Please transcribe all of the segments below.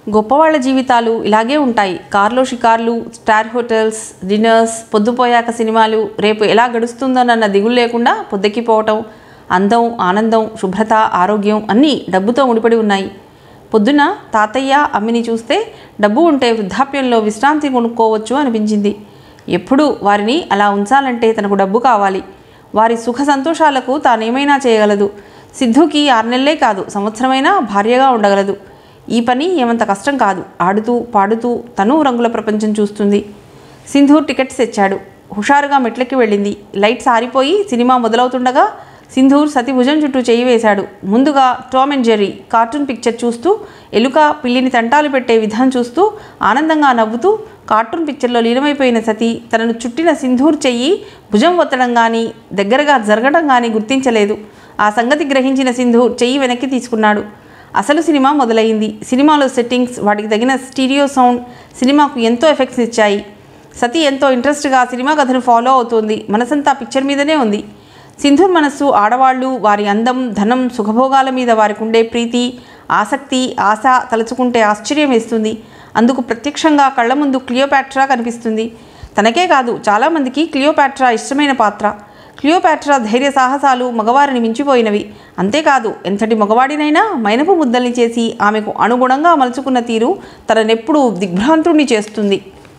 గొప్పవాళ్ల జీవితాలు ఇలాగే ఉంటాయి కార్లో షికార్లు స్టార్ హోటల్స్ డిన్నర్స్ పొద్దుపోయాక సినిమాలు రేపు ఎలా గడుస్తుందోనన్న దిగులు లేకుండా పొద్దెక్కిపోవటం అందం ఆనందం శుభ్రత ఆరోగ్యం అన్నీ డబ్బుతో ముడిపడి ఉన్నాయి పొద్దున తాతయ్య అమ్మిని చూస్తే డబ్బు ఉంటే వృద్ధాప్యంలో విశ్రాంతి కొనుక్కోవచ్చు అనిపించింది ఎప్పుడూ వారిని అలా ఉంచాలంటే తనకు డబ్బు కావాలి వారి సుఖ సంతోషాలకు తానేమైనా చేయగలదు సిద్ధుకి ఆరు నెలలే కాదు సంవత్సరమైనా భార్యగా ఉండగలదు ఈ పని ఏమంత కష్టం కాదు ఆడుతూ పాడుతూ తను రంగుల ప్రపంచం చూస్తుంది సింధూర్ టికెట్స్ తెచ్చాడు హుషారుగా మెట్లకి వెళ్ళింది లైట్స్ ఆరిపోయి సినిమా మొదలవుతుండగా సింధూర్ సతి భుజం చుట్టూ చేయి వేశాడు ముందుగా Tom and Jerry cartoon picture చూస్తూ ఎలుక పిల్లిని తంటాలు పెట్టే విధానం చూస్తూ ఆనందంగా నవ్వుతూ కార్టూన్ పిక్చర్లో లీనమైపోయిన సతి తనను చుట్టిన సింధూర్ చెయ్యి భుజం ఒత్తడం కానీ దగ్గరగా జరగడం కానీ గుర్తించలేదు ఆ సంగతి గ్రహించిన సింధూర్ చెయ్యి వెనక్కి తీసుకున్నాడు అసలు సినిమా మొదలైంది సినిమాలో సెట్టింగ్స్ వాటికి తగిన స్టీరియో సౌండ్ సినిమాకు ఎంతో ఎఫెక్ట్స్ ఇచ్చాయి సతీ ఎంతో ఇంట్రెస్ట్గా సినిమా కథను ఫాలో అవుతోంది మనసంతా పిక్చర్ మీదనే ఉంది సింధూర్ మనస్సు ఆడవాళ్ళు వారి అందం ధనం సుఖభోగాల మీద వారికి ఉండే ప్రీతి ఆసక్తి ఆశ తలుచుకుంటే ఆశ్చర్యం వేస్తుంది అందుకు ప్రత్యక్షంగా కళ్ళ ముందు క్లియోపాట్రా కనిపిస్తుంది తనకే కాదు చాలామందికి క్లియోపాట్రా ఇష్టమైన పాత్ర క్లియోపాట్రా ధైర్య సాహసాలు మగవారిని మించిపోయినవి అంతేకాదు ఎంతటి మగవాడినైనా మైనపు ముద్దల్ని చేసి ఆమెకు అనుగుణంగా మలుచుకున్న తీరు తననెప్పుడూ దిగ్భ్రాంతుణ్ణి చేస్తుంది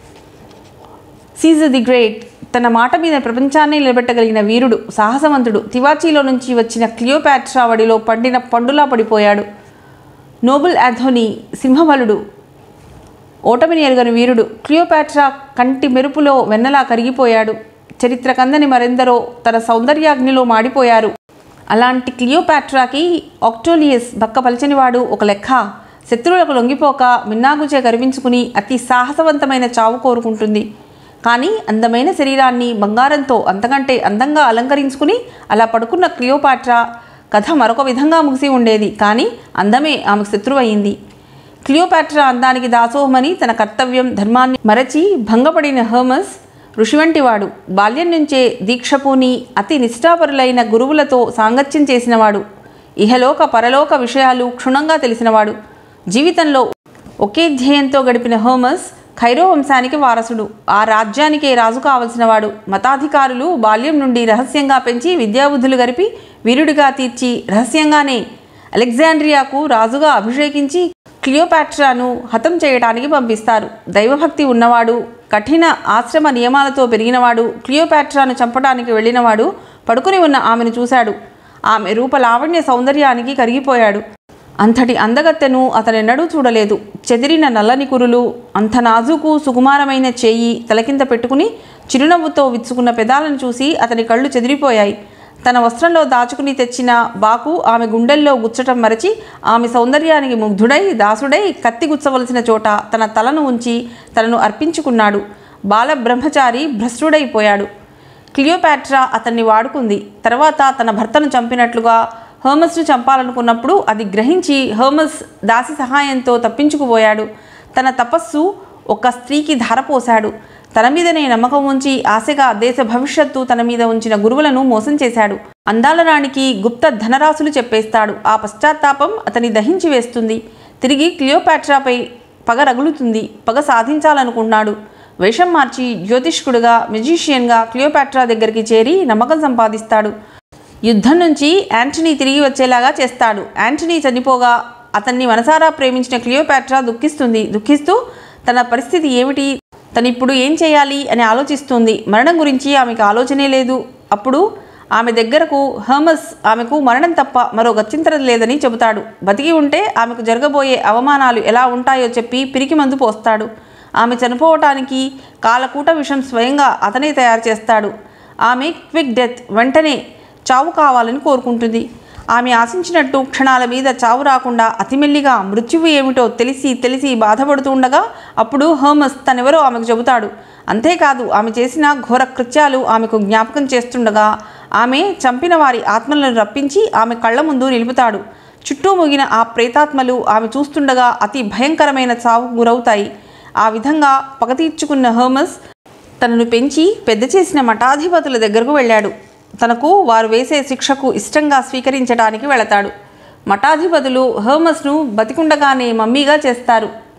సీజ్ ది గ్రేట్ తన మాట మీద ప్రపంచాన్ని నిలబెట్టగలిగిన వీరుడు సాహసవంతుడు తివాచీలో నుంచి వచ్చిన క్లియోపాట్రా వడిలో పండిన పండులా పడిపోయాడు నోబుల్ యాథోని సింహబలుడు ఓటమిని ఎరుగని వీరుడు క్లియోపాట్రా కంటి మెరుపులో వెన్నలా కరిగిపోయాడు చరిత్ర కందని మరెందరో తన సౌందర్యాగ్నిలో మాడిపోయారు అలాంటి క్లియోపాట్రాకి ఆక్టోలియస్ బక్కపలచనివాడు ఒక లెక్క శత్రువులకు లొంగిపోక మిన్నాగుచే గర్వించుకుని అతి సాహసవంతమైన చావు కోరుకుంటుంది కానీ అందమైన శరీరాన్ని బంగారంతో అంతకంటే అందంగా అలంకరించుకుని అలా పడుకున్న క్లియోపాట్రా కథ మరొక విధంగా ముగిసి ఉండేది కానీ అందమే ఆమెకు శత్రువయింది క్లియోపాట్రా అందానికి దాసోహమని తన కర్తవ్యం ధర్మాన్ని మరచి భంగపడిన హర్మస్ ఋషి వంటివాడు బాల్యం నుంచే దీక్షపూని అతి నిష్ఠాపరులైన గురువులతో సాంగత్యం చేసినవాడు ఇహలోక పరలోక విషయాలు క్షుణ్ణంగా తెలిసినవాడు జీవితంలో ఒకే ధ్యేయంతో గడిపిన హోమస్ ఖైరో వంశానికి వారసుడు ఆ రాజ్యానికే రాజు కావలసినవాడు మతాధికారులు బాల్యం నుండి రహస్యంగా పెంచి విద్యాబుద్ధులు గరిపి వీరుడిగా తీర్చి రహస్యంగానే అలెగ్జాండ్రియాకు రాజుగా అభిషేకించి క్లియోపాట్రాను హతం చేయడానికి పంపిస్తారు దైవభక్తి ఉన్నవాడు కఠిన ఆశ్రమ నియమాలతో పెరిగినవాడు క్లియోపాట్రాను చంపడానికి వెళ్ళినవాడు పడుకుని ఉన్న ఆమెను చూశాడు ఆమె రూపలావణ్య సౌందర్యానికి కరిగిపోయాడు అంతటి అందగత్తెను అతనెన్నడూ చూడలేదు చెదిరిన నల్లని కురులు అంత నాజుకు సుకుమారమైన చేయి తలకింద పెట్టుకుని చిరునవ్వుతో విచ్చుకున్న పెదాలను చూసి అతని కళ్ళు చెదిరిపోయాయి తన వస్త్రంలో దాచుకుని తెచ్చిన బాకు ఆమె గుండెల్లో గుచ్చటం మరచి ఆమె సౌందర్యానికి ముగ్ధుడై దాసుడై కత్తి గుచ్చవలసిన చోట తన తలను ఉంచి తనను అర్పించుకున్నాడు బాల బ్రహ్మచారి భ్రష్టుడైపోయాడు క్లియోపాట్రా అతన్ని వాడుకుంది తర్వాత తన భర్తను చంపినట్లుగా హర్మస్ను చంపాలనుకున్నప్పుడు అది గ్రహించి హర్మస్ దాసి సహాయంతో తప్పించుకుపోయాడు తన తపస్సు ఒక స్త్రీకి ధారపోశాడు తన మీదనే నమ్మకం ఉంచి ఆశగా దేశ భవిష్యత్తు తన మీద ఉంచిన గురువులను మోసం చేశాడు అందాల రాణికి గుప్త ధనరాశులు చెప్పేస్తాడు ఆ పశ్చాత్తాపం అతని దహించి వేస్తుంది తిరిగి క్లియోపాట్రాపై పగ రగులుతుంది పగ సాధించాలనుకున్నాడు వేషం మార్చి జ్యోతిష్కుడుగా మెజీషియన్గా క్లియోపాట్రా దగ్గరికి చేరి నమ్మకం సంపాదిస్తాడు యుద్ధం నుంచి యాంటనీ తిరిగి వచ్చేలాగా చేస్తాడు యాంటనీ చనిపోగా అతన్ని మనసారా ప్రేమించిన క్లియోపాట్రా దుఃఖిస్తుంది దుఃఖిస్తూ తన పరిస్థితి ఏమిటి తను ఇప్పుడు ఏం చేయాలి అని ఆలోచిస్తుంది మరణం గురించి ఆమెకు ఆలోచనే లేదు అప్పుడు ఆమె దగ్గరకు హర్మస్ ఆమెకు మరణం తప్ప మరో గత్యంతరం లేదని చెబుతాడు బతికి ఉంటే ఆమెకు జరగబోయే అవమానాలు ఎలా ఉంటాయో చెప్పి పిరికి మందు పోస్తాడు ఆమె చనిపోవటానికి కాలకూట విషం స్వయంగా అతనే తయారు చేస్తాడు ఆమె క్విక్ డెత్ వెంటనే చావు కావాలని కోరుకుంటుంది ఆమె ఆశించినట్టు క్షణాల మీద చావు రాకుండా అతిమెల్లిగా మృత్యువు ఏమిటో తెలిసి తెలిసి బాధపడుతుండగా అప్పుడు హర్మస్ తనెవరో ఆమెకు చెబుతాడు అంతేకాదు ఆమె చేసిన ఘోర కృత్యాలు ఆమెకు జ్ఞాపకం చేస్తుండగా ఆమె చంపిన వారి ఆత్మలను రప్పించి ఆమె కళ్ళ ముందు నిలుపుతాడు చుట్టూ ముగిన ఆ ప్రేతాత్మలు ఆమె చూస్తుండగా అతి భయంకరమైన చావుకు గురవుతాయి ఆ విధంగా పగ తీర్చుకున్న హర్మస్ తనను పెంచి పెద్ద చేసిన మఠాధిపతుల దగ్గరకు వెళ్ళాడు తనకు వారు వేసే శిక్షకు ఇష్టంగా స్వీకరించడానికి వెళతాడు మఠాధిపతులు హర్మస్ను బతికుండగానే మమ్మీగా చేస్తారు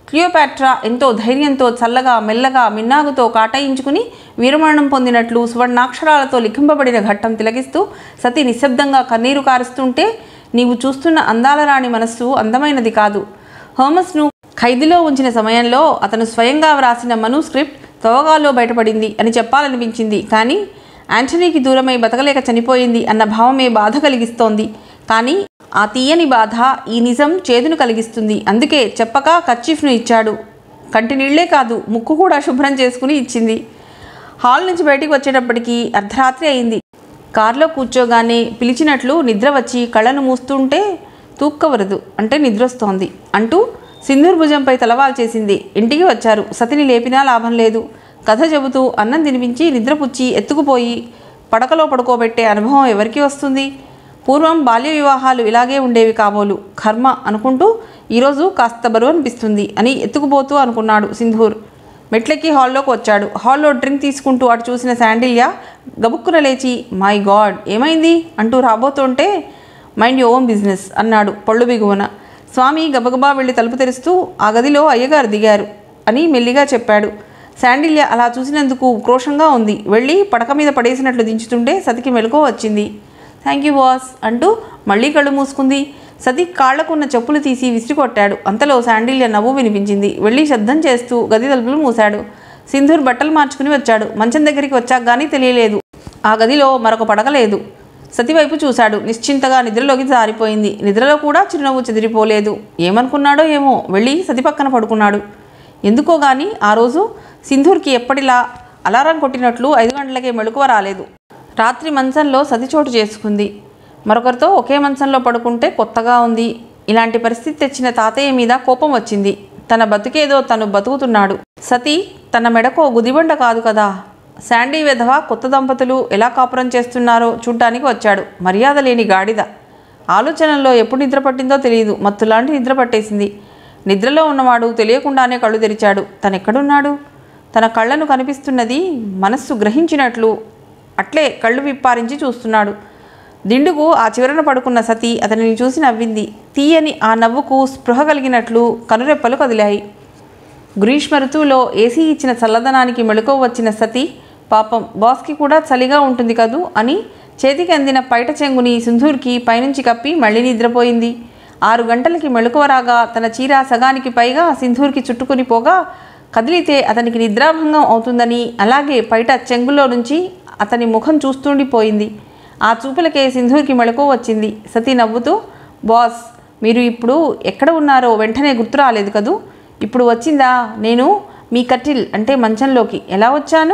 క్లియోపాట్రా ఎంతో ధైర్యంతో చల్లగా మెల్లగా మిన్నాగుతో కాటాయించుకుని వీరమరణం పొందినట్లు సువర్ణాక్షరాలతో లిఖింపబడిన ఘట్టం తిలకిస్తూ సతి నిశ్శబ్దంగా కన్నీరు కారుస్తుంటే నీవు చూస్తున్న అందాల రాణి మనస్సు అందమైనది కాదు హోమస్ను ఖైదులో ఉంచిన సమయంలో అతను స్వయంగా వ్రాసిన మనుస్క్రిప్ట్ తోగాలో బయటపడింది అని చెప్పాలనిపించింది కానీ యాంటనీకి దూరమై బతకలేక చనిపోయింది అన్న భావమే బాధ కలిగిస్తోంది కానీ ఆ తీయని బాధ ఈ నిజం చేదును కలిగిస్తుంది అందుకే చెప్పక కర్చీఫ్ను ఇచ్చాడు కంటి నీళ్లే కాదు ముక్కు కూడా శుభ్రం చేసుకుని ఇచ్చింది హాల్ నుంచి బయటికి వచ్చేటప్పటికి అర్ధరాత్రి అయింది కారులో కూర్చోగానే పిలిచినట్లు నిద్ర వచ్చి కళ్ళను మూస్తుంటే తూక్కవరదు అంటే నిద్రొస్తోంది అంటూ సింధూర్ భుజంపై తలవాల్ చేసింది ఇంటికి వచ్చారు సతిని లేపినా లాభం లేదు కథ చెబుతూ అన్నం తినిపించి నిద్రపుచ్చి ఎత్తుకుపోయి పడకలో పడుకోబెట్టే అనుభవం ఎవరికి వస్తుంది పూర్వం బాల్య వివాహాలు ఇలాగే ఉండేవి కాబోలు కర్మ అనుకుంటూ ఈరోజు కాస్త బరువు అనిపిస్తుంది అని ఎత్తుకుపోతూ అనుకున్నాడు సింధూర్ మెట్లెక్కి హాల్లోకి వచ్చాడు హాల్లో డ్రింక్ తీసుకుంటూ అటు చూసిన శాండిల్య గబుక్కున లేచి మై గాడ్ ఏమైంది అంటూ రాబోతుంటే మైండ్ యో ఓన్ బిజినెస్ అన్నాడు పళ్ళు బిగువన స్వామి గబగబా వెళ్ళి తలుపు తెరుస్తూ ఆ గదిలో అయ్యగారు దిగారు అని మెల్లిగా చెప్పాడు శాండిల్య అలా చూసినందుకు ఉక్రోషంగా ఉంది వెళ్ళి పడక మీద పడేసినట్లు దించుతుంటే సతికి మెలకువ వచ్చింది థ్యాంక్ యూ బాస్ అంటూ మళ్ళీ కళ్ళు మూసుకుంది సతి కాళ్లకున్న చెప్పులు తీసి విసిరికొట్టాడు అంతలో శాండిల్య నవ్వు వినిపించింది వెళ్ళి శబ్దం చేస్తూ గది తలుపులు మూశాడు సింధూర్ బట్టలు మార్చుకుని వచ్చాడు మంచం దగ్గరికి వచ్చాక కానీ తెలియలేదు ఆ గదిలో మరొక పడక లేదు సతి వైపు చూశాడు నిశ్చింతగా నిద్రలోకి జారిపోయింది నిద్రలో కూడా చిరునవ్వు చెదిరిపోలేదు ఏమనుకున్నాడో ఏమో వెళ్ళి సతి పక్కన పడుకున్నాడు ఎందుకో గాని ఆ రోజు సింధూర్కి ఎప్పటిలా అలారం కొట్టినట్లు ఐదు గంటలకే మెళుకువ రాలేదు రాత్రి మంచంలో సతి చోటు చేసుకుంది మరొకరితో ఒకే మంచంలో పడుకుంటే కొత్తగా ఉంది ఇలాంటి పరిస్థితి తెచ్చిన తాతయ్య మీద కోపం వచ్చింది తన బతుకేదో తను బతుకుతున్నాడు సతి తన మెడకు ఓ గుదిబండ కాదు కదా శాండీ వెధవ కొత్త దంపతులు ఎలా కాపురం చేస్తున్నారో చూడ్డానికి వచ్చాడు మర్యాద లేని గాడిద ఆలోచనల్లో ఎప్పుడు నిద్ర పట్టిందో తెలియదు మత్తులాంటి నిద్ర పట్టేసింది నిద్రలో ఉన్నవాడు తెలియకుండానే కళ్ళు తెరిచాడు తనెక్కడున్నాడు తన కళ్ళను కనిపిస్తున్నది మనస్సు గ్రహించినట్లు అట్లే కళ్ళు విప్పారించి చూస్తున్నాడు దిండుకు ఆ చివరన పడుకున్న సతి అతనిని చూసి నవ్వింది తీయని ఆ నవ్వుకు స్పృహ కలిగినట్లు కనురెప్పలు కదిలాయి గ్రీష్మ ఋతువులో ఏసీ ఇచ్చిన చల్లదనానికి మెళుకువ వచ్చిన సతి పాపం బాస్కి కూడా చలిగా ఉంటుంది కదూ అని చేతికి అందిన పైట చెంగుని సింధూర్కి పైనుంచి కప్పి మళ్ళీ నిద్రపోయింది ఆరు గంటలకి మెళుకువ రాగా తన చీర సగానికి పైగా సింధూర్కి చుట్టుకుని పోగా కదిలితే అతనికి నిద్రాభంగం అవుతుందని అలాగే పైట చెంగులో నుంచి అతని ముఖం చూస్తుండిపోయింది ఆ చూపులకే సింధూర్కి మెళకువ వచ్చింది సతీ నవ్వుతూ బాస్ మీరు ఇప్పుడు ఎక్కడ ఉన్నారో వెంటనే గుర్తు రాలేదు కదూ ఇప్పుడు వచ్చిందా నేను మీ కటిల్ అంటే మంచంలోకి ఎలా వచ్చాను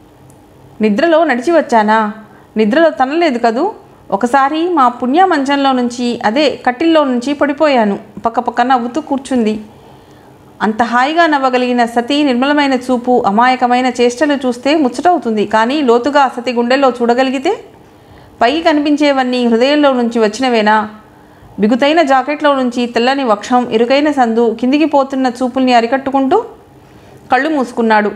నిద్రలో నడిచి వచ్చానా నిద్రలో తనలేదు కదూ ఒకసారి మా పుణ్య మంచంలో నుంచి అదే కట్టిల్లో నుంచి పడిపోయాను పక్కపక్క నవ్వుతూ కూర్చుంది అంత హాయిగా నవ్వగలిగిన సతి నిర్మలమైన చూపు అమాయకమైన చేష్టలు చూస్తే ముచ్చటవుతుంది కానీ లోతుగా సతి గుండెల్లో చూడగలిగితే పైకి కనిపించేవన్నీ హృదయంలో నుంచి వచ్చినవేనా బిగుతైన జాకెట్లో నుంచి తెల్లని వక్షం ఇరుకైన సందు కిందికి పోతున్న చూపుల్ని అరికట్టుకుంటూ కళ్ళు మూసుకున్నాడు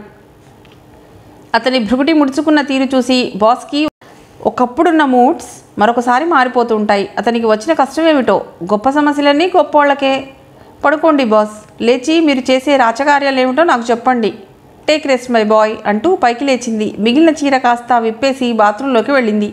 అతని భృగుటి ముడుచుకున్న తీరు చూసి బాస్కి ఒకప్పుడున్న మూడ్స్ మరొకసారి మారిపోతూ ఉంటాయి అతనికి వచ్చిన కష్టం ఏమిటో గొప్ప సమస్యలన్నీ గొప్పోళ్ళకే పడుకోండి బాస్ లేచి మీరు చేసే రాచకార్యాలు ఏమిటో నాకు చెప్పండి టేక్ రెస్ట్ మై బాయ్ అంటూ పైకి లేచింది మిగిలిన చీర కాస్త విప్పేసి బాత్రూంలోకి వెళ్ళింది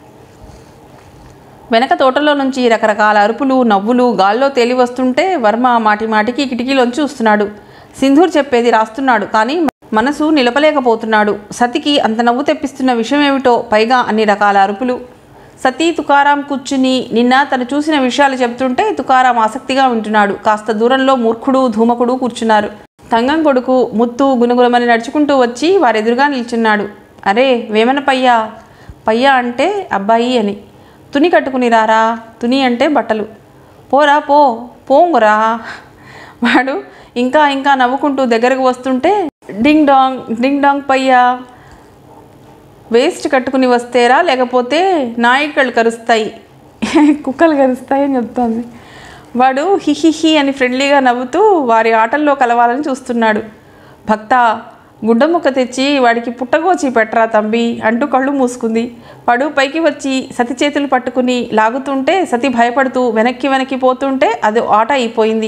వెనక తోటలో నుంచి రకరకాల అరుపులు నవ్వులు గాల్లో తేలి వస్తుంటే వర్మ మాటి మాటికి కిటికీలోంచి చూస్తున్నాడు సింధూర్ చెప్పేది రాస్తున్నాడు కానీ మనసు నిలపలేకపోతున్నాడు సతికి అంత నవ్వు తెప్పిస్తున్న విషయం ఏమిటో పైగా అన్ని రకాల అరుపులు సతీ తుకారాం కూర్చుని నిన్న తను చూసిన విషయాలు చెప్తుంటే తుకారాం ఆసక్తిగా వింటున్నాడు కాస్త దూరంలో మూర్ఖుడు ధూమకుడు కూర్చున్నారు తంగం కొడుకు ముత్తు గునుగులమని నడుచుకుంటూ వచ్చి వారెదురుగా నిల్చున్నాడు అరే వేమన పయ్యా పయ్యా అంటే అబ్బాయి అని తుని కట్టుకుని రారా తుని అంటే బట్టలు పోరా పో పోంగురా వాడు ఇంకా ఇంకా నవ్వుకుంటూ దగ్గరకు వస్తుంటే డింగ్ డాంగ్ డింగ్ డాంగ్ పయ్యా వేస్ట్ కట్టుకుని వస్తేరా లేకపోతే నాయికళ్ళు కరుస్తాయి కుక్కలు కరుస్తాయి అని చెప్తోంది వాడు హిహిహి అని ఫ్రెండ్లీగా నవ్వుతూ వారి ఆటల్లో కలవాలని చూస్తున్నాడు భక్త గుడ్డ ముక్క తెచ్చి వాడికి పుట్టగోచి పెట్టరా తంబి అంటూ కళ్ళు మూసుకుంది వాడు పైకి వచ్చి సతి చేతులు పట్టుకుని లాగుతుంటే సతి భయపడుతూ వెనక్కి వెనక్కి పోతుంటే అది ఆట అయిపోయింది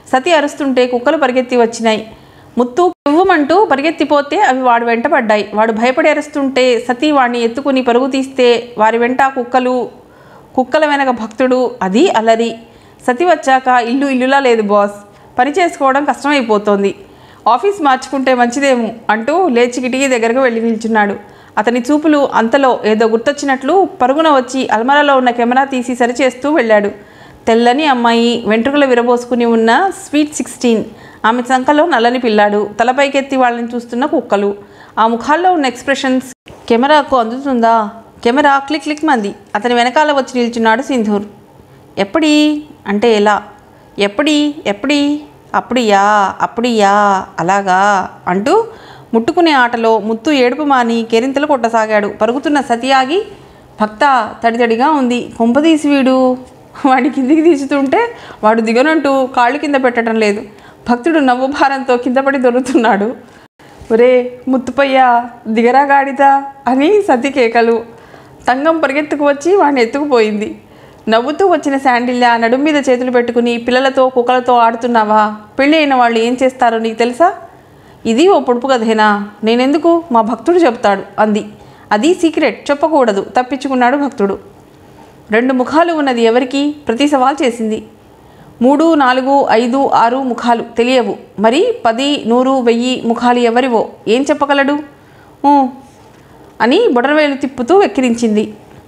సతి అరుస్తుంటే కుక్కలు పరిగెత్తి వచ్చినాయి ముత్తు పువ్వుమంటూ పరిగెత్తిపోతే అవి వాడు వెంట పడ్డాయి వాడు భయపడి అరుస్తుంటే సతీ వాడిని ఎత్తుకుని పరుగు తీస్తే వారి వెంట కుక్కలు కుక్కల వెనక భక్తుడు అది అలరి సతి వచ్చాక ఇల్లు ఇల్లులా లేదు బాస్ పని చేసుకోవడం కష్టమైపోతోంది ఆఫీస్ మార్చుకుంటే మంచిదేమో అంటూ లేచి కిటికీ దగ్గరకు వెళ్ళి నిల్చున్నాడు అతని చూపులు అంతలో ఏదో గుర్తొచ్చినట్లు పరుగున వచ్చి అల్మరాలో ఉన్న కెమెరా తీసి సరిచేస్తూ వెళ్ళాడు తెల్లని అమ్మాయి వెంట్రుకలు విరబోసుకుని ఉన్న స్వీట్ సిక్స్టీన్ ఆమె సంఖలో నల్లని పిల్లాడు తలపైకెత్తి వాళ్ళని చూస్తున్న కుక్కలు ఆ ముఖాల్లో ఉన్న ఎక్స్ప్రెషన్స్ కెమెరాకు అందుతుందా కెమెరా క్లిక్ క్లిక్ మంది అతని వెనకాల వచ్చి నిల్చున్నాడు సింధూర్ ఎప్పుడీ అంటే ఎలా ఎప్పుడీ ఎప్పుడీ అప్పుడియా అప్పుడియా అలాగా అంటూ ముట్టుకునే ఆటలో ముత్తు ఏడుపు మాని కేరింతలు కొట్టసాగాడు పరుగుతున్న సతి ఆగి భక్త తడితడిగా ఉంది కొంపదీసి వీడు వాడి కిందికి తీస్తుంటే వాడు దిగనంటూ కాళ్ళు కింద పెట్టడం లేదు భక్తుడు నవ్వు భారంతో కింద పడి దొరుకుతున్నాడు ఒరే ముత్తుపయ్యా దిగరా గాడిదా అని సతి కేకలు తంగం పరిగెత్తుకు వచ్చి వాడిని ఎత్తుకుపోయింది నవ్వుతూ వచ్చిన శాండిల్య నడుం మీద చేతులు పెట్టుకుని పిల్లలతో కుక్కలతో ఆడుతున్నావా పెళ్ళి అయిన వాళ్ళు ఏం చేస్తారో నీకు తెలుసా ఇది ఓ పొడుపు కథేనా నేనెందుకు మా భక్తుడు చెప్తాడు అంది అది సీక్రెట్ చెప్పకూడదు తప్పించుకున్నాడు భక్తుడు రెండు ముఖాలు ఉన్నది ఎవరికి ప్రతి సవాల్ చేసింది మూడు నాలుగు ఐదు ఆరు ముఖాలు తెలియవు మరి పది నూరు వెయ్యి ముఖాలు ఎవరివో ఏం చెప్పగలడు ఊ అని బొడరవేలు తిప్పుతూ వెక్కిరించింది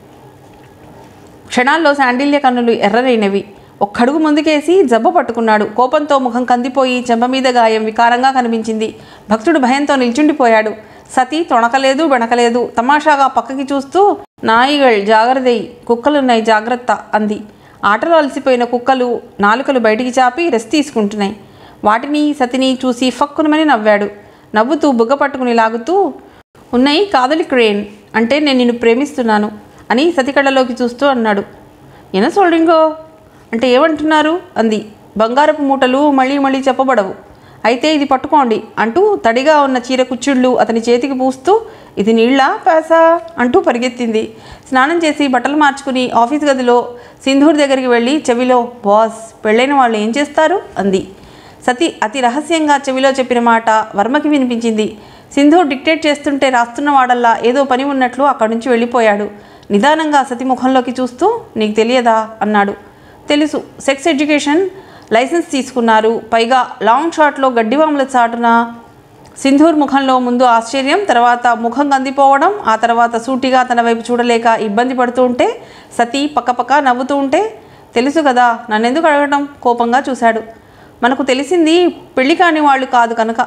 క్షణాల్లో శాండిల్య కన్నులు ఎర్రరైనవి ఒక్కడుగు ముందుకేసి జబ్బ పట్టుకున్నాడు కోపంతో ముఖం కందిపోయి చెంప మీద గాయం వికారంగా కనిపించింది భక్తుడు భయంతో నిల్చుండిపోయాడు సతీ తొణకలేదు బెణకలేదు తమాషాగా పక్కకి చూస్తూ నాయిగల్ జాగ్రత్తయ్ కుక్కలున్నాయి జాగ్రత్త అంది ఆటలో అలసిపోయిన కుక్కలు నాలుకలు బయటికి చాపి రెస్ట్ తీసుకుంటున్నాయి వాటిని సతిని చూసి ఫక్కునమని నవ్వాడు నవ్వుతూ బుగ్గ పట్టుకుని లాగుతూ ఉన్నాయి కాదలి క్రేన్ అంటే నేను నిన్ను ప్రేమిస్తున్నాను అని సతి కళ్ళలోకి చూస్తూ అన్నాడు ఎన సోల్డింగో అంటే ఏమంటున్నారు అంది బంగారపు మూటలు మళ్ళీ మళ్ళీ చెప్పబడవు అయితే ఇది పట్టుకోండి అంటూ తడిగా ఉన్న చీర కుచ్చుళ్ళు అతని చేతికి పూస్తూ ఇది నీళ్ళ పేసా అంటూ పరిగెత్తింది స్నానం చేసి బట్టలు మార్చుకుని ఆఫీస్ గదిలో సింధూర్ దగ్గరికి వెళ్ళి చెవిలో బాస్ పెళ్ళైన వాళ్ళు ఏం చేస్తారు అంది సతి అతి రహస్యంగా చెవిలో చెప్పిన మాట వర్మకి వినిపించింది సింధూర్ డిక్టేట్ చేస్తుంటే రాస్తున్న వాడల్లా ఏదో పని ఉన్నట్లు అక్కడి నుంచి వెళ్ళిపోయాడు నిదానంగా సతి ముఖంలోకి చూస్తూ నీకు తెలియదా అన్నాడు తెలుసు సెక్స్ ఎడ్యుకేషన్ లైసెన్స్ తీసుకున్నారు పైగా లాంగ్ షాట్లో గడ్డివాముల చాటున సింధూర్ ముఖంలో ముందు ఆశ్చర్యం తర్వాత ముఖం కందిపోవడం ఆ తర్వాత సూటిగా తన వైపు చూడలేక ఇబ్బంది పడుతూ ఉంటే సతీ పక్కపక్క నవ్వుతూ ఉంటే తెలుసు కదా నన్నెందుకు అడగడం కోపంగా చూశాడు మనకు తెలిసింది పెళ్లి కాని వాళ్ళు కాదు కనుక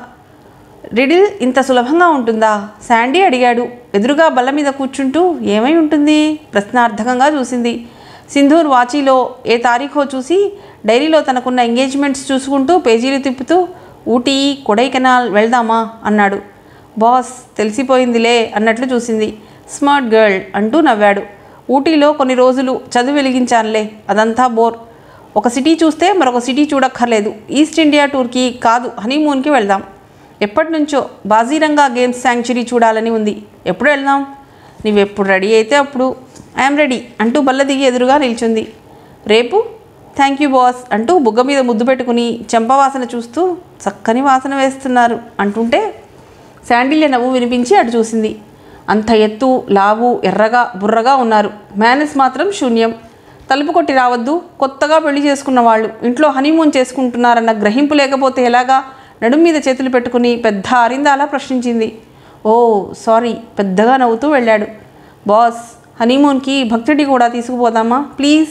రిడిల్ ఇంత సులభంగా ఉంటుందా శాండీ అడిగాడు ఎదురుగా బల్ల మీద కూర్చుంటూ ఏమై ఉంటుంది ప్రశ్నార్థకంగా చూసింది సింధూర్ వాచీలో ఏ తారీఖో చూసి డైరీలో తనకున్న ఎంగేజ్మెంట్స్ చూసుకుంటూ పేజీలు తిప్పుతూ ఊటీ కొడైకెనాల్ వెళ్దామా అన్నాడు బాస్ తెలిసిపోయిందిలే అన్నట్లు చూసింది స్మార్ట్ గర్ల్ అంటూ నవ్వాడు ఊటీలో కొన్ని రోజులు చదువు వెలిగించానులే అదంతా బోర్ ఒక సిటీ చూస్తే మరొక సిటీ చూడక్కర్లేదు ఈస్ట్ ఇండియా టూర్కి కాదు హనీమూన్కి వెళ్దాం ఎప్పటి నుంచో బాజీరంగా గేమ్స్ శాంక్చురీ చూడాలని ఉంది ఎప్పుడు వెళ్దాం నీవెప్పుడు రెడీ అయితే అప్పుడు ఐఎమ్ రెడీ అంటూ బల్ల దిగి ఎదురుగా నిల్చుంది రేపు థ్యాంక్ యూ బాస్ అంటూ బుగ్గ మీద ముద్దు పెట్టుకుని చెంప వాసన చూస్తూ చక్కని వాసన వేస్తున్నారు అంటుంటే శాండిల్య నవ్వు వినిపించి అటు చూసింది అంత ఎత్తు లావు ఎర్రగా బుర్రగా ఉన్నారు మేనస్ మాత్రం శూన్యం తలుపు కొట్టి రావద్దు కొత్తగా పెళ్లి చేసుకున్న వాళ్ళు ఇంట్లో హనీమూన్ చేసుకుంటున్నారన్న గ్రహింపు లేకపోతే ఎలాగా నడుం మీద చేతులు పెట్టుకుని పెద్ద అరిందాలా ప్రశ్నించింది ఓ సారీ పెద్దగా నవ్వుతూ వెళ్ళాడు బాస్ హనీమూన్కి భక్తుడి కూడా తీసుకుపోదామా ప్లీజ్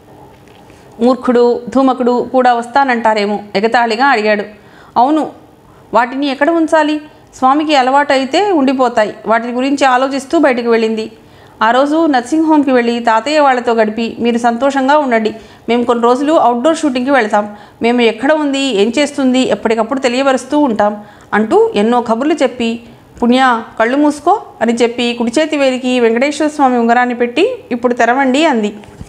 మూర్ఖుడు ధూమకుడు కూడా వస్తానంటారేమో ఎగతాళిగా అడిగాడు అవును వాటిని ఎక్కడ ఉంచాలి స్వామికి అలవాటు అయితే ఉండిపోతాయి వాటి గురించి ఆలోచిస్తూ బయటికి వెళ్ళింది ఆ రోజు నర్సింగ్ హోమ్కి వెళ్ళి తాతయ్య వాళ్ళతో గడిపి మీరు సంతోషంగా ఉండండి మేము కొన్ని రోజులు అవుట్డోర్ షూటింగ్కి వెళ్తాం మేము ఎక్కడ ఉంది ఏం చేస్తుంది ఎప్పటికప్పుడు తెలియపరుస్తూ ఉంటాం అంటూ ఎన్నో కబుర్లు చెప్పి పుణ్య కళ్ళు మూసుకో అని చెప్పి కుడి చేతి వేలికి వెంకటేశ్వర స్వామి ఉంగరాన్ని పెట్టి ఇప్పుడు తెరవండి అంది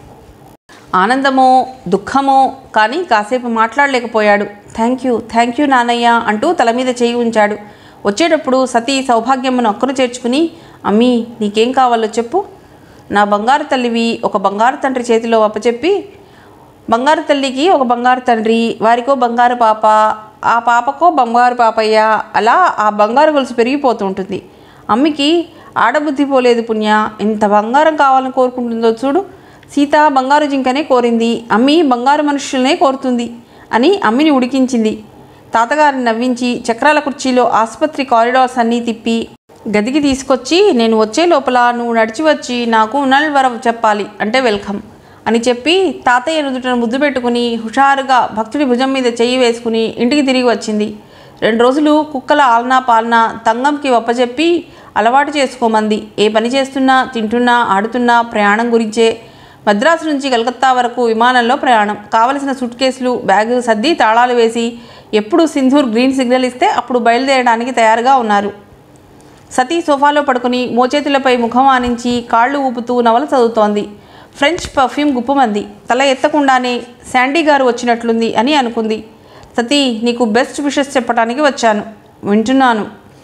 ఆనందమో దుఃఖమో కానీ కాసేపు మాట్లాడలేకపోయాడు థ్యాంక్ యూ థ్యాంక్ యూ నానయ్య అంటూ తల మీద చేయి ఉంచాడు వచ్చేటప్పుడు సతీ సౌభాగ్యమును అక్కును చేర్చుకుని అమ్మీ నీకేం కావాలో చెప్పు నా బంగారు తల్లివి ఒక బంగారు తండ్రి చేతిలో అప్పచెప్పి బంగారు తల్లికి ఒక బంగారు తండ్రి వారికో బంగారు పాప ఆ పాపకో బంగారు పాపయ్య అలా ఆ బంగారు గొలుసు పెరిగిపోతూ ఉంటుంది అమ్మికి ఆడబుద్ధి పోలేదు పుణ్య ఇంత బంగారం కావాలని కోరుకుంటుందో చూడు సీత బంగారు జింకనే కోరింది అమ్మి బంగారు మనుషులనే కోరుతుంది అని అమ్మిని ఉడికించింది తాతగారిని నవ్వించి చక్రాల కుర్చీలో ఆసుపత్రి కారిడార్స్ అన్నీ తిప్పి గదికి తీసుకొచ్చి నేను వచ్చే లోపల నువ్వు నడిచి వచ్చి నాకు నల్వర చెప్పాలి అంటే వెల్కమ్ అని చెప్పి తాతయ్య నుదుటను ముద్దు పెట్టుకుని హుషారుగా భక్తుడి భుజం మీద చెయ్యి వేసుకుని ఇంటికి తిరిగి వచ్చింది రెండు రోజులు కుక్కల ఆలనా పాలన తంగంకి ఒప్పచెప్పి అలవాటు చేసుకోమంది ఏ పని చేస్తున్నా తింటున్నా ఆడుతున్నా ప్రయాణం గురించే మద్రాసు నుంచి కలకత్తా వరకు విమానంలో ప్రయాణం కావలసిన సూట్ కేసులు బ్యాగు సర్ది తాళాలు వేసి ఎప్పుడు సింధూర్ గ్రీన్ సిగ్నల్ ఇస్తే అప్పుడు బయలుదేరడానికి తయారుగా ఉన్నారు సతీ సోఫాలో పడుకుని మోచేతులపై ముఖం ఆనించి కాళ్ళు ఊపుతూ నవల చదువుతోంది ఫ్రెంచ్ పర్ఫ్యూమ్ గుప్పమంది తల ఎత్తకుండానే శాండీ గారు వచ్చినట్లుంది అని అనుకుంది సతీ నీకు బెస్ట్ విషెస్ చెప్పడానికి వచ్చాను వింటున్నాను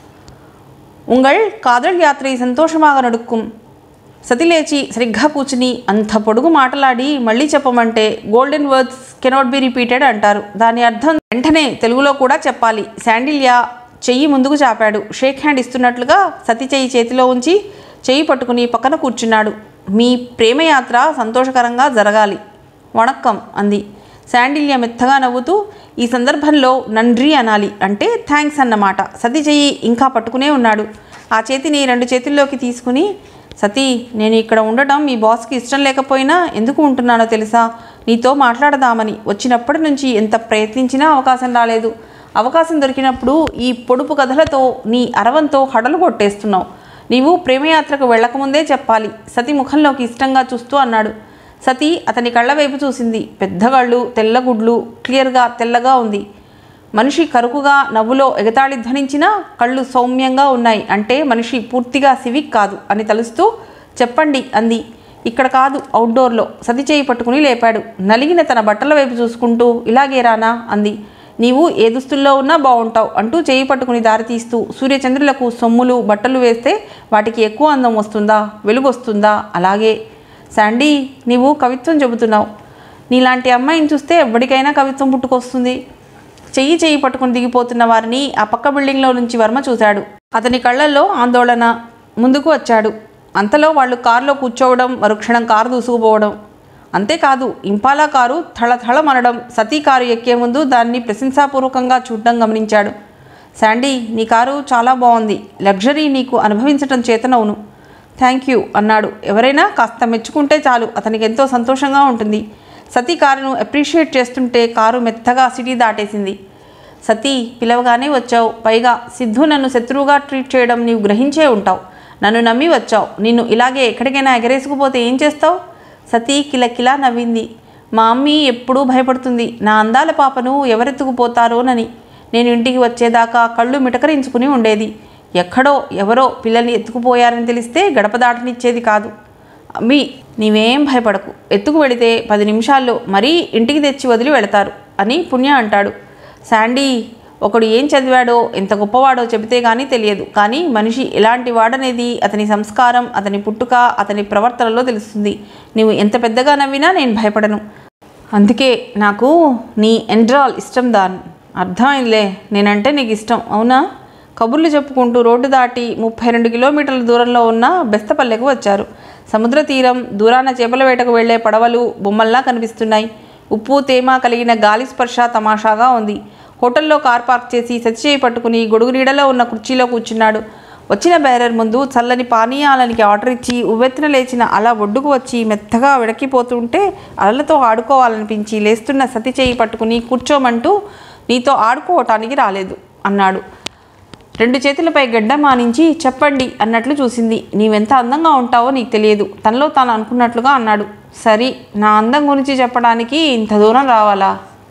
ఉంగళ్ కాదల్ యాత్రి సంతోషమాగా నడుక్కుం సతి లేచి సరిగ్గా కూర్చుని అంత పొడుగు మాటలాడి మళ్ళీ చెప్పమంటే golden words cannot be repeated అంటారు దాని అర్థం వెంటనే తెలుగులో కూడా చెప్పాలి శాండిల్యా చెయ్యి ముందుకు చాపాడు షేక్ హ్యాండ్ ఇస్తున్నట్లుగా సతి చెయ్యి చేతిలో ఉంచి చెయ్యి పట్టుకుని పక్కన కూర్చున్నాడు మీ ప్రేమయాత్ర సంతోషకరంగా జరగాలి వణక్కం అంది శాండిల్య మెత్తగా నవ్వుతూ ఈ సందర్భంలో నండ్రి అనాలి అంటే థ్యాంక్స్ అన్నమాట సతి చెయ్యి ఇంకా పట్టుకునే ఉన్నాడు ఆ చేతిని రెండు చేతుల్లోకి తీసుకుని సతీ నేను ఇక్కడ ఉండటం మీ బాస్కి ఇష్టం లేకపోయినా ఎందుకు ఉంటున్నానో తెలుసా నీతో మాట్లాడదామని వచ్చినప్పటి నుంచి ఎంత ప్రయత్నించినా అవకాశం రాలేదు అవకాశం దొరికినప్పుడు ఈ పొడుపు కథలతో నీ అరవంతో హడలు కొట్టేస్తున్నావు నీవు ప్రేమయాత్రకు వెళ్ళకముందే చెప్పాలి సతి ముఖంలోకి ఇష్టంగా చూస్తూ అన్నాడు సతి అతని కళ్ళ వైపు చూసింది పెద్ద కళ్ళు తెల్లగుడ్లు క్లియర్గా తెల్లగా ఉంది మనిషి కరుకుగా నవ్వులో ఎగతాళి ధ్వనించినా కళ్ళు సౌమ్యంగా ఉన్నాయి అంటే మనిషి పూర్తిగా సివిక్ కాదు అని తలుస్తూ చెప్పండి అంది ఇక్కడ కాదు అవుట్డోర్లో సతి చేయి పట్టుకుని లేపాడు నలిగిన తన బట్టల వైపు చూసుకుంటూ ఇలాగే రానా అంది నీవు ఏ దుస్తుల్లో ఉన్నా బాగుంటావు అంటూ చేయి పట్టుకుని దారి తీస్తూ సూర్యచంద్రులకు సొమ్ములు బట్టలు వేస్తే వాటికి ఎక్కువ అందం వస్తుందా వెలుగు వస్తుందా అలాగే శాండీ నీవు కవిత్వం చెబుతున్నావు నీలాంటి అమ్మాయిని చూస్తే ఎవరికైనా కవిత్వం పుట్టుకొస్తుంది చెయ్యి చెయ్యి పట్టుకుని దిగిపోతున్న వారిని ఆ పక్క బిల్డింగ్లో నుంచి వర్మ చూశాడు అతని కళ్ళల్లో ఆందోళన ముందుకు వచ్చాడు అంతలో వాళ్ళు కారులో కూర్చోవడం మరుక్షణం కారు దూసుకుపోవడం అంతేకాదు ఇంపాలా కారు థళథళమనడం సతీ కారు ఎక్కే ముందు దాన్ని ప్రశంసాపూర్వకంగా చూడడం గమనించాడు శాండీ నీ కారు చాలా బాగుంది లగ్జరీ నీకు అనుభవించటం చేతనవును థ్యాంక్ యూ అన్నాడు ఎవరైనా కాస్త మెచ్చుకుంటే చాలు అతనికి ఎంతో సంతోషంగా ఉంటుంది సతీ కారును అప్రిషియేట్ చేస్తుంటే కారు మెత్తగా సిటీ దాటేసింది సతీ పిలవగానే వచ్చావు పైగా సిద్ధు నన్ను శత్రువుగా ట్రీట్ చేయడం నీవు గ్రహించే ఉంటావు నన్ను నమ్మి వచ్చావు నిన్ను ఇలాగే ఎక్కడికైనా ఎగరేసుకుపోతే ఏం చేస్తావు సతీ కిలకిలా నవ్వింది మా అమ్మీ ఎప్పుడూ భయపడుతుంది నా అందాల పాపను ఎవరెత్తుకుపోతారోనని నేను ఇంటికి వచ్చేదాకా కళ్ళు మిటకరించుకుని ఉండేది ఎక్కడో ఎవరో పిల్లల్ని ఎత్తుకుపోయారని తెలిస్తే గడప దాటనిచ్చేది కాదు అమ్మీ నీవేం భయపడకు ఎత్తుకు వెళితే పది నిమిషాల్లో మరీ ఇంటికి తెచ్చి వదిలి వెళతారు అని పుణ్య అంటాడు శాండీ ఒకడు ఏం చదివాడో ఎంత గొప్పవాడో చెబితే కానీ తెలియదు కానీ మనిషి ఎలాంటి వాడనేది అతని సంస్కారం అతని పుట్టుక అతని ప్రవర్తనలో తెలుస్తుంది నీవు ఎంత పెద్దగా నవ్వినా నేను భయపడను అందుకే నాకు నీ ఎండ్రాల్ ఇష్టం దాన్ అర్థమైందిలే నేనంటే నీకు ఇష్టం అవునా కబుర్లు చెప్పుకుంటూ రోడ్డు దాటి ముప్పై రెండు కిలోమీటర్ల దూరంలో ఉన్న బెస్తపల్లెకు వచ్చారు సముద్ర తీరం దూరాన చేపల వేటకు వెళ్లే పడవలు బొమ్మల్లా కనిపిస్తున్నాయి ఉప్పు తేమ కలిగిన గాలి స్పర్శ తమాషాగా ఉంది హోటల్లో కార్ పార్క్ చేసి సచ్చిచేయి పట్టుకుని గొడుగు నీడలో ఉన్న కుర్చీలో కూర్చున్నాడు వచ్చిన బేరర్ ముందు చల్లని పానీయాలనికి ఆర్డర్ ఇచ్చి ఉవ్వెత్తున లేచిన అలా ఒడ్డుకు వచ్చి మెత్తగా వెడకిపోతుంటే అలలతో ఆడుకోవాలనిపించి లేస్తున్న సతి చేయి పట్టుకుని కూర్చోమంటూ నీతో ఆడుకోవటానికి రాలేదు అన్నాడు రెండు చేతులపై గడ్డ మానించి చెప్పండి అన్నట్లు చూసింది నీవెంత అందంగా ఉంటావో నీకు తెలియదు తనలో తాను అనుకున్నట్లుగా అన్నాడు సరి నా అందం గురించి చెప్పడానికి ఇంత దూరం రావాలా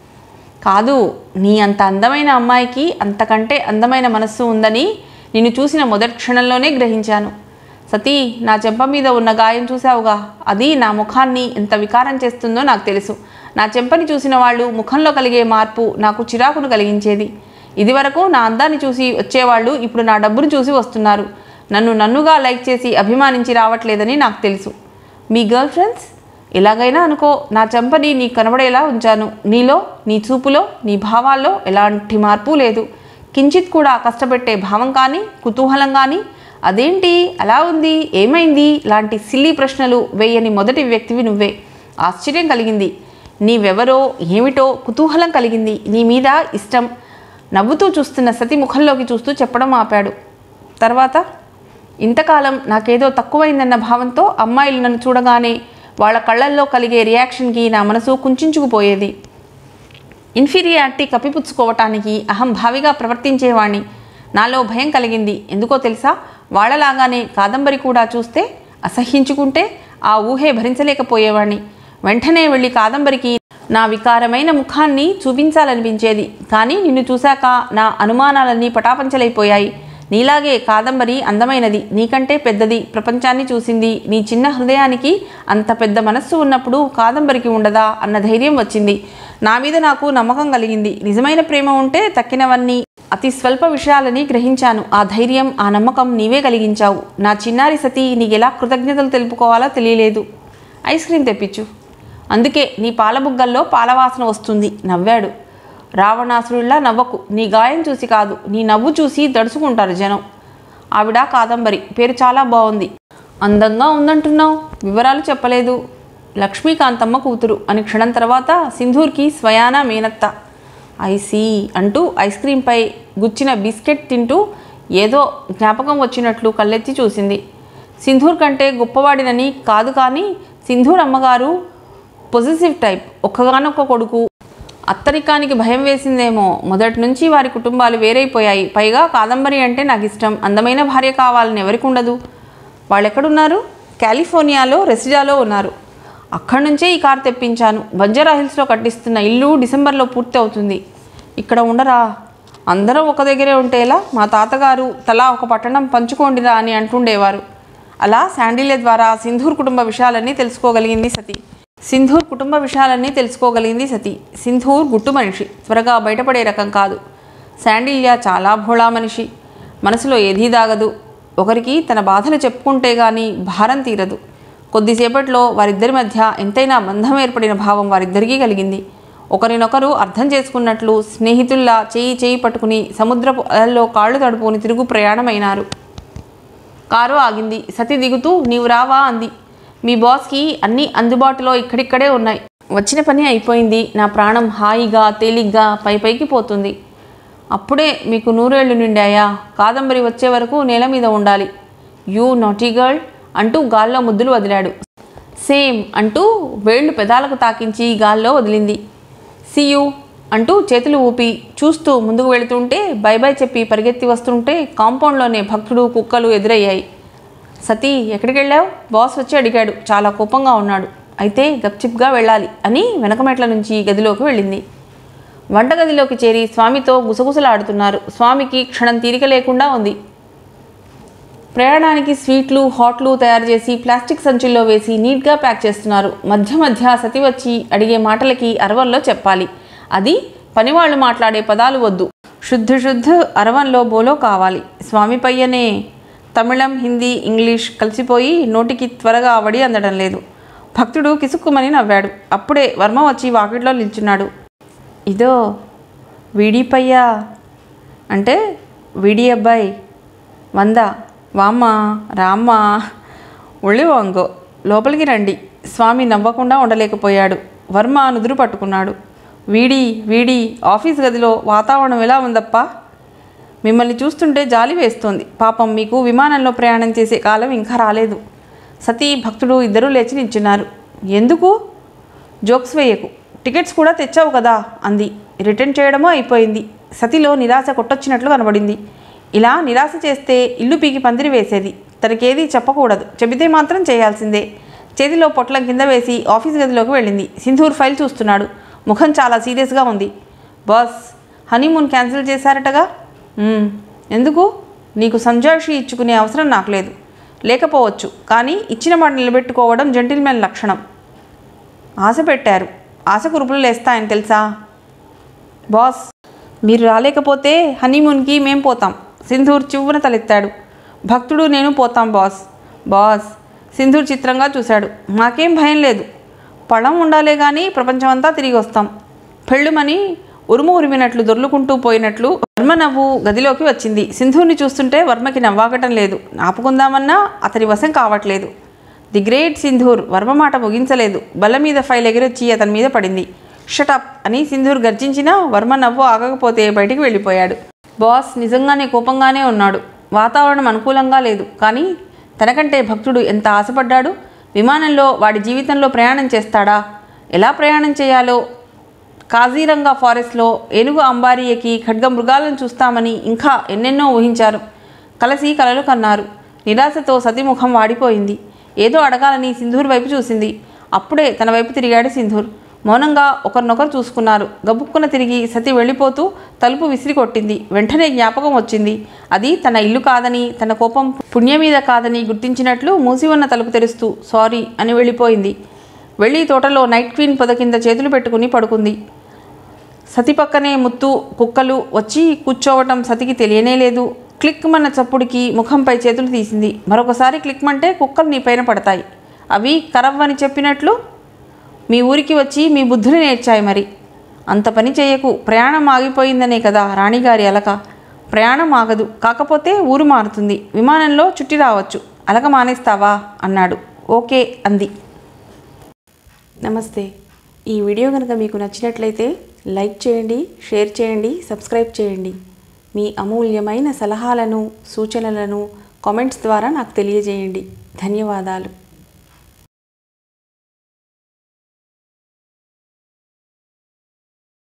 కాదు నీ అంత అందమైన అమ్మాయికి అంతకంటే అందమైన మనస్సు ఉందని నిన్ను చూసిన మొదటి క్షణంలోనే గ్రహించాను సతీ నా చెంప మీద ఉన్న గాయం చూసావుగా అది నా ముఖాన్ని ఎంత వికారం చేస్తుందో నాకు తెలుసు నా చెంపని చూసిన వాళ్ళు ముఖంలో కలిగే మార్పు నాకు చిరాకును కలిగించేది ఇదివరకు నా అందాన్ని చూసి వచ్చేవాళ్ళు ఇప్పుడు నా డబ్బును చూసి వస్తున్నారు నన్ను నన్నుగా లైక్ చేసి అభిమానించి రావట్లేదని నాకు తెలుసు మీ గర్ల్ ఫ్రెండ్స్ ఎలాగైనా అనుకో నా చెంపని నీ కనబడేలా ఉంచాను నీలో నీ చూపులో నీ భావాల్లో ఎలాంటి మార్పు లేదు కించిత్ కూడా కష్టపెట్టే భావం కానీ కుతూహలం కానీ అదేంటి అలా ఉంది ఏమైంది లాంటి సిల్లీ ప్రశ్నలు వేయని మొదటి వ్యక్తివి నువ్వే ఆశ్చర్యం కలిగింది నీవెవరో ఏమిటో కుతూహలం కలిగింది నీ మీద ఇష్టం నవ్వుతూ చూస్తున్న సతి ముఖంలోకి చూస్తూ చెప్పడం ఆపాడు తర్వాత ఇంతకాలం నాకేదో తక్కువైందన్న భావంతో అమ్మాయిలు నన్ను చూడగానే వాళ్ళ కళ్ళల్లో కలిగే రియాక్షన్కి నా మనసు కుంచుకుపోయేది ఇన్ఫీరియారిటీ కప్పిపుచ్చుకోవటానికి అహంభావిగా ప్రవర్తించేవాణ్ణి నాలో భయం కలిగింది ఎందుకో తెలుసా వాళ్ళలాగానే కాదంబరి కూడా చూస్తే అసహ్యించుకుంటే ఆ ఊహే భరించలేకపోయేవాణ్ణి వెంటనే వెళ్ళి కాదంబరికి నా వికారమైన ముఖాన్ని చూపించాలనిపించేది కానీ నిన్ను చూశాక నా అనుమానాలన్నీ పటాపంచలైపోయాయి నీలాగే కాదంబరి అందమైనది నీకంటే పెద్దది ప్రపంచాన్ని చూసింది నీ చిన్న హృదయానికి అంత పెద్ద మనస్సు ఉన్నప్పుడు కాదంబరికి ఉండదా అన్న ధైర్యం వచ్చింది నా మీద నాకు నమ్మకం కలిగింది నిజమైన ప్రేమ ఉంటే తక్కినవన్నీ అతి స్వల్ప విషయాలని గ్రహించాను ఆ ధైర్యం ఆ నమ్మకం నీవే కలిగించావు నా చిన్నారి సతి నీకెలా కృతజ్ఞతలు తెలుపుకోవాలో తెలియలేదు ఐస్ క్రీమ్ తెప్పించు అందుకే నీ పాలబుగ్గల్లో పాలవాసన వస్తుంది నవ్వాడు రావణాసురుల్లా నవ్వకు నీ గాయం చూసి కాదు నీ నవ్వు చూసి దడుచుకుంటారు జనం ఆవిడ కాదంబరి పేరు చాలా బాగుంది అందంగా ఉందంటున్నావు వివరాలు చెప్పలేదు లక్ష్మీకాంతమ్మ కూతురు అని క్షణం తర్వాత సింధూర్కి స్వయాన మేనత్త ఐసీ అంటూ ఐస్ క్రీంపై గుచ్చిన బిస్కెట్ తింటూ ఏదో జ్ఞాపకం వచ్చినట్లు కళ్ళెత్తి చూసింది సింధూర్ కంటే గొప్పవాడినని కాదు కానీ సింధూర్ అమ్మగారు పొజిటివ్ టైప్ ఒక్కగానొక్క కొడుకు అత్తరికానికి భయం వేసిందేమో మొదటి నుంచి వారి కుటుంబాలు వేరైపోయాయి పైగా కాదంబరి అంటే నాకు ఇష్టం అందమైన భార్య కావాలని ఎవరికి ఉండదు వాళ్ళు ఎక్కడున్నారు కాలిఫోర్నియాలో రెసిడాలో ఉన్నారు అక్కడి నుంచే ఈ కారు తెప్పించాను బంజారా హిల్స్లో కట్టిస్తున్న ఇల్లు డిసెంబర్లో పూర్తి అవుతుంది ఇక్కడ ఉండరా అందరం ఒక దగ్గరే ఉంటేలా మా తాతగారు తలా ఒక పట్టణం పంచుకోండిరా అని అంటుండేవారు అలా శాండిల్య ద్వారా సింధూర్ కుటుంబ విషయాలన్నీ తెలుసుకోగలిగింది సతీ సింధూర్ కుటుంబ విషయాలన్నీ తెలుసుకోగలిగింది సతీ సింధూర్ గుట్టు మనిషి త్వరగా బయటపడే రకం కాదు శాండిల్య చాలా భోళా మనిషి మనసులో ఏదీ దాగదు ఒకరికి తన బాధలు చెప్పుకుంటే గాని భారం తీరదు కొద్దిసేపట్లో వారిద్దరి మధ్య ఎంతైనా బంధం ఏర్పడిన భావం వారిద్దరికీ కలిగింది ఒకరినొకరు అర్థం చేసుకున్నట్లు స్నేహితుల్లా చేయి చేయి పట్టుకుని సముద్రపు అలల్లో కాళ్ళు తడుపుని తిరుగు ప్రయాణమైనారు కారు ఆగింది సతి దిగుతూ నీవు రావా అంది మీ బాస్కి అన్నీ అందుబాటులో ఇక్కడిక్కడే ఉన్నాయి వచ్చిన పని అయిపోయింది నా ప్రాణం హాయిగా తేలిగ్గా పై పైకి పోతుంది అప్పుడే మీకు నూరేళ్లు నిండాయా కాదంబరి వచ్చే వరకు నేల మీద ఉండాలి యూ నాటీ గర్ల్ అంటూ గాల్లో ముద్దులు వదిలాడు సేమ్ అంటూ వేళ్లు పెదాలకు తాకించి గాల్లో వదిలింది సియు అంటూ చేతులు ఊపి చూస్తూ ముందుకు వెళుతుంటే బై బై చెప్పి పరిగెత్తి వస్తుంటే కాంపౌండ్లోనే భక్తుడు కుక్కలు ఎదురయ్యాయి సతీ ఎక్కడికి వెళ్ళావు బాస్ వచ్చి అడిగాడు చాలా కోపంగా ఉన్నాడు అయితే గప్చిప్గా వెళ్ళాలి అని వెనకమెట్ల నుంచి గదిలోకి వెళ్ళింది వంటగదిలోకి చేరి స్వామితో గుసగుసలాడుతున్నారు స్వామికి క్షణం తీరిక లేకుండా ఉంది ప్రయాణానికి స్వీట్లు హాట్లు తయారు చేసి ప్లాస్టిక్ సంచుల్లో వేసి నీట్గా ప్యాక్ చేస్తున్నారు మధ్య మధ్య సతి వచ్చి అడిగే మాటలకి అరవంలో చెప్పాలి అది పనివాళ్ళు మాట్లాడే పదాలు వద్దు శుద్ధ శుద్ధ అరవంలో బోలో కావాలి స్వామి పయ్యనే తమిళం హిందీ ఇంగ్లీష్ కలిసిపోయి నోటికి త్వరగా అవడి అందడం లేదు భక్తుడు కిసుక్కుమని నవ్వాడు అప్పుడే వర్మ వచ్చి వాకిట్లో నిల్చున్నాడు ఇదో వీడిపయ్యా అంటే వీడి అబ్బాయి వంద వామ్మ రామ్మ ఒళ్ళి వంగో లోపలికి రండి స్వామి నవ్వకుండా ఉండలేకపోయాడు వర్మ నుదురు పట్టుకున్నాడు వీడి వీడి ఆఫీస్ గదిలో వాతావరణం ఎలా ఉందప్పా మిమ్మల్ని చూస్తుంటే జాలి వేస్తోంది పాపం మీకు విమానంలో ప్రయాణం చేసే కాలం ఇంకా రాలేదు సతీ భక్తుడు ఇద్దరూ లేచి నిల్చున్నారు ఎందుకు జోక్స్ వేయకు టికెట్స్ కూడా తెచ్చావు కదా అంది రిటర్న్ చేయడమూ అయిపోయింది సతిలో నిరాశ కొట్టొచ్చినట్లు కనబడింది ఇలా నిరాశ చేస్తే ఇల్లు పీకి పందిరి వేసేది తనకేది చెప్పకూడదు చెబితే మాత్రం చేయాల్సిందే చేతిలో పొట్లం కింద వేసి ఆఫీస్ గదిలోకి వెళ్ళింది సింధూర్ ఫైల్ చూస్తున్నాడు ముఖం చాలా సీరియస్గా ఉంది బాస్ హనీమూన్ క్యాన్సిల్ చేశారటగా "మ్మ్. ఎందుకు నీకు సంజాషి ఇచ్చుకునే అవసరం నాకు లేదు లేకపోవచ్చు కానీ ఇచ్చిన మాట నిలబెట్టుకోవడం జెంటిల్మెన్ లక్షణం ఆశ పెట్టారు ఆశ కురుపులు లేస్తాయని తెలుసా బాస్ మీరు రాలేకపోతే హనీమూన్కి మేం పోతాం సింధూర్ చివ్వున తలెత్తాడు భక్తుడు నేను పోతాం బాస్ బాస్ సింధూర్ చిత్రంగా చూశాడు మాకేం భయం లేదు పళం ఉండాలే కానీ ప్రపంచమంతా తిరిగి వస్తాం పెళ్ళుమని ఉరుము ఉరిమినట్లు దొర్లుకుంటూ పోయినట్లు వర్మ నవ్వు గదిలోకి వచ్చింది సింధుని చూస్తుంటే వర్మకి నవ్వాగటం లేదు ఆపుకుందామన్నా అతని వశం కావట్లేదు ది గ్రేట్ సింధూర్ వర్మ మాట ముగించలేదు బల్ల మీద ఫైల్ ఎగిరొచ్చి అతని మీద పడింది షటప్ అని సింధూర్ గర్జించినా వర్మ నవ్వు ఆగకపోతే బయటికి వెళ్ళిపోయాడు బాస్ నిజంగానే కోపంగానే ఉన్నాడు వాతావరణం అనుకూలంగా లేదు కానీ తనకంటే భక్తుడు ఎంత ఆశపడ్డాడు విమానంలో వాడి జీవితంలో ప్రయాణం చేస్తాడా ఎలా ప్రయాణం చేయాలో కాజీరంగా ఫారెస్ట్లో ఏనుగు అంబారీ ఎక్కి ఖడ్గ మృగాలను చూస్తామని ఇంకా ఎన్నెన్నో ఊహించారు కలసి కలలు కన్నారు నిరాశతో సతిముఖం వాడిపోయింది ఏదో అడగాలని సింధూర్ వైపు చూసింది అప్పుడే తన వైపు తిరిగాడు సింధూర్ మౌనంగా ఒకరినొకరు చూసుకున్నారు గబుక్కున తిరిగి సతి వెళ్ళిపోతూ తలుపు విసిరి కొట్టింది వెంటనే జ్ఞాపకం వచ్చింది అది తన ఇల్లు కాదని తన కోపం పుణ్యం మీద కాదని గుర్తించినట్లు మూసి ఉన్న తలుపు తెరుస్తూ సారీ అని వెళ్ళిపోయింది వెళ్ళి తోటలో నైట్ క్వీన్ పొద కింద చేతులు పెట్టుకుని పడుకుంది సతి పక్కనే ముత్తు కుక్కలు వచ్చి కూర్చోవటం సతికి తెలియనే లేదు క్లిక్ మన చప్పుడికి ముఖంపై చేతులు తీసింది మరొకసారి క్లిక్ మంటే కుక్కలు నీ పైన పడతాయి అవి కరవ్వని చెప్పినట్లు మీ ఊరికి వచ్చి మీ బుద్ధుని నేర్చాయి మరి అంత పని చేయకు ప్రయాణం ఆగిపోయిందనే కదా రాణిగారి అలక ప్రయాణం ఆగదు కాకపోతే ఊరు మారుతుంది విమానంలో చుట్టి రావచ్చు అలక మానేస్తావా అన్నాడు ఓకే అంది నమస్తే ఈ వీడియో కనుక మీకు నచ్చినట్లయితే లైక్ చేయండి షేర్ చేయండి సబ్స్క్రైబ్ చేయండి మీ అమూల్యమైన సలహాలను సూచనలను కామెంట్స్ ద్వారా నాకు తెలియజేయండి ధన్యవాదాలు